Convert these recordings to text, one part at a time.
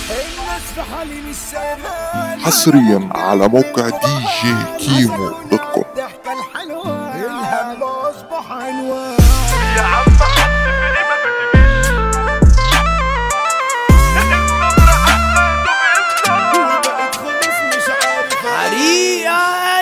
الناس في حالي مش سايباني حصريا على موقع دي جي كيمو دوت كوم الضحكة الحلوة الهم أصبح عنوان يا عم حط في ايه ما بتجيبش الصبر حساته بيفضل وبقيت خلاص مش عارف حريقة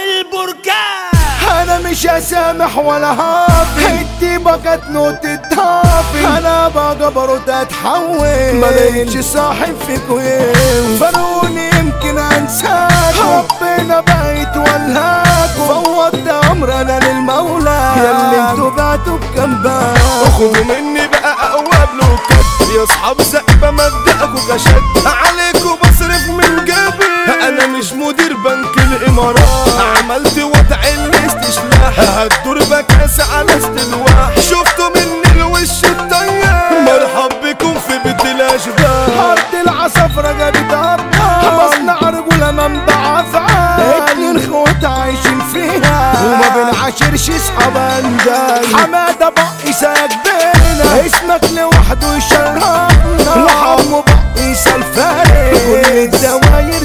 البركان انا مش هسامح ولا هافي الديبة كانت نوتة هافي انا بقى جبروت اتحول ما لقيتش صاحب فيكوا يوم فرقوني يمكن انساك ربنا بقيت ولهاكوا فوضت امر انا للمولى ياللي انتوا بعتوا بكام باب خدوا مني بقى اقوى بلوكات يا اصحاب زقبة مبدأكوا كشد عليكوا بصرف من جيبي انا مش مدير بنك الامارات عملت وضع الاستشلاح هتدور بكاس على استلواح شفتوا مني الوش الطيب مرحب بكم في بيت الاشباح ارض العصفرة جابت ابطال مصنع رجولة منبع افعال اتنين خوات عايشين فيها وما بنعاشرش اصحاب اندال حمادة بقي ساك بينا اسمك لوحده يشرفنا وحمو بقي سلفاني كل الدواير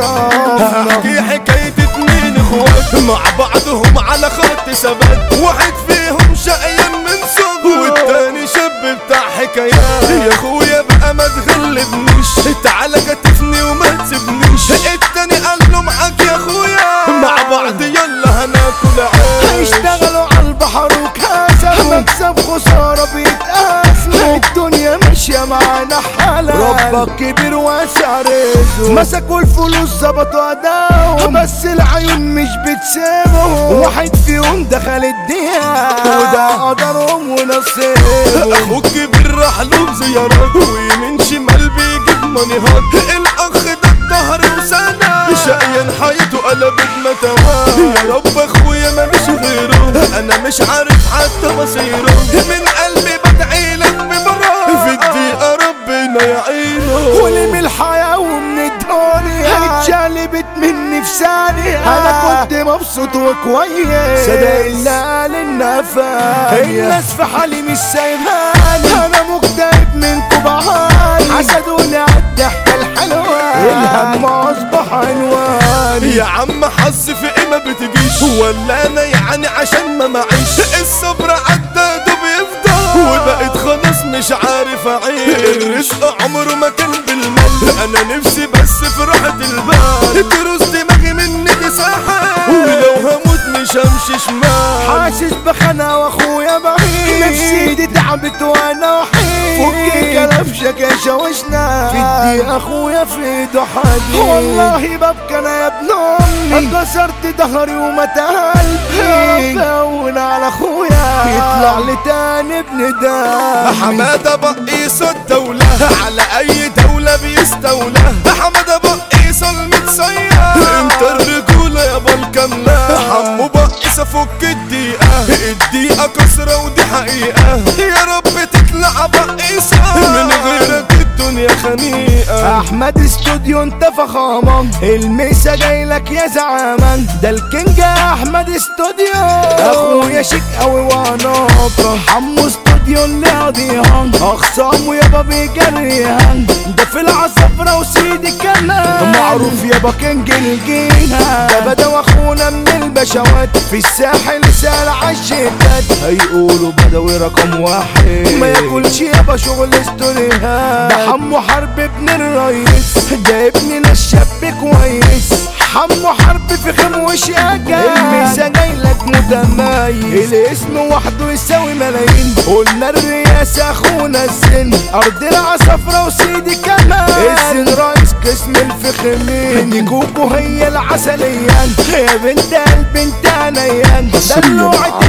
تعرفنا احكي حكاية اتنين اخوات مع بعضهم على خط ثبات واحد فيهم شقيان من صغره والتاني شاب بتاع حكايات يا اخويا بقى ما تغلبنيش تعالى كتفني وما تسيبنيش التاني قال له معاك يا اخويا مع بعض يلا هناكل عيش هيشتغلوا على البحر وكاسة مكسب خسارة بيتقاسموا الدنيا ماشية معانا حالة ربك كبير واسع رزقه مسكوا الفلوس ظبطوا اداهم بس العيون مش بتسيبهم واحد فيهم دخل الدنيا وده قدرهم ونصيبهم اخوك كبير راح له بزيارات ويمين شمال بيجيب مانيهات الاخ ده الظهر وسنة شقيان حياته قلبت متوات يا رب اخويا ما مش غيره انا مش عارف حتى مصيره من قلبي بدعي لك ببراء في الدقيقة ربنا يعينه كل من الحياة ومن الدنيا اتشالبت مني في ثانية أنا كنت مبسوط وكويس صدق اللي قال النفاية الناس في حالي مش سايباني أنا مكتئب منكم بعاني حسدوني على الضحكة الحلوة الهم أصبح عنواني يا عم حظ في ايه ما بتجيش ولا انا يعني عشان ما معيش الصبر عداد وبيفضل وبقيت خلاص مش عارف اعيش الرزق عمره ما كان بالمال انا نفسي بس في راحة البال تروس دماغي مني تساحل ولو هموت مش همشي شمال حاسس بخنا واخويا بعيد نفسي دي تعبت وانا وحيد فكي كلبشك يا شوشنا في الدقيقة اخويا في ايده حديد والله ببكى انا يا ابن امي كسرت ظهري ومتى قلبي هون على اخويا يطلع لي تاني ابن ده حمادة بقيس الدولة على أي دولة بيستولى حمادة بقيس المتصير انت الرجولة يابا الكاملة حمو بقيس افك الدقيقة الدقيقة كسرة ودي حقيقة يا رب تطلع بقيسة من غيرك الدنيا خنيقة احمد استوديو انت فخامة الميسا جاي لك يا زعامة ده الكينج احمد استوديو اخويا شيك قوي وناطة حمو استوديو اللي قاضيها اخصامه يابا بيجريها ده في العصفرة وسيدي كلام معروف يابا كينج الجيهة ده بدو اخونا من البشوات في الساحل سال عالشتات هيقولوا بدوي رقم واحد ما ياكلش يابا شغل استوريها ده حمو حرب ابن الرئيس ده ابننا الشاب كويس حمو حرب في خم وشياكة الميزة جاي لك متميز الاسم وحده يساوي ملايين قلنا الرئاسة اخونا السن ارض العصفرة وسيدي كمان السن رئيس قسم الفخمين دي كوكو هي العسلية يا بنت قلب انت عيان حصرياً دلوعة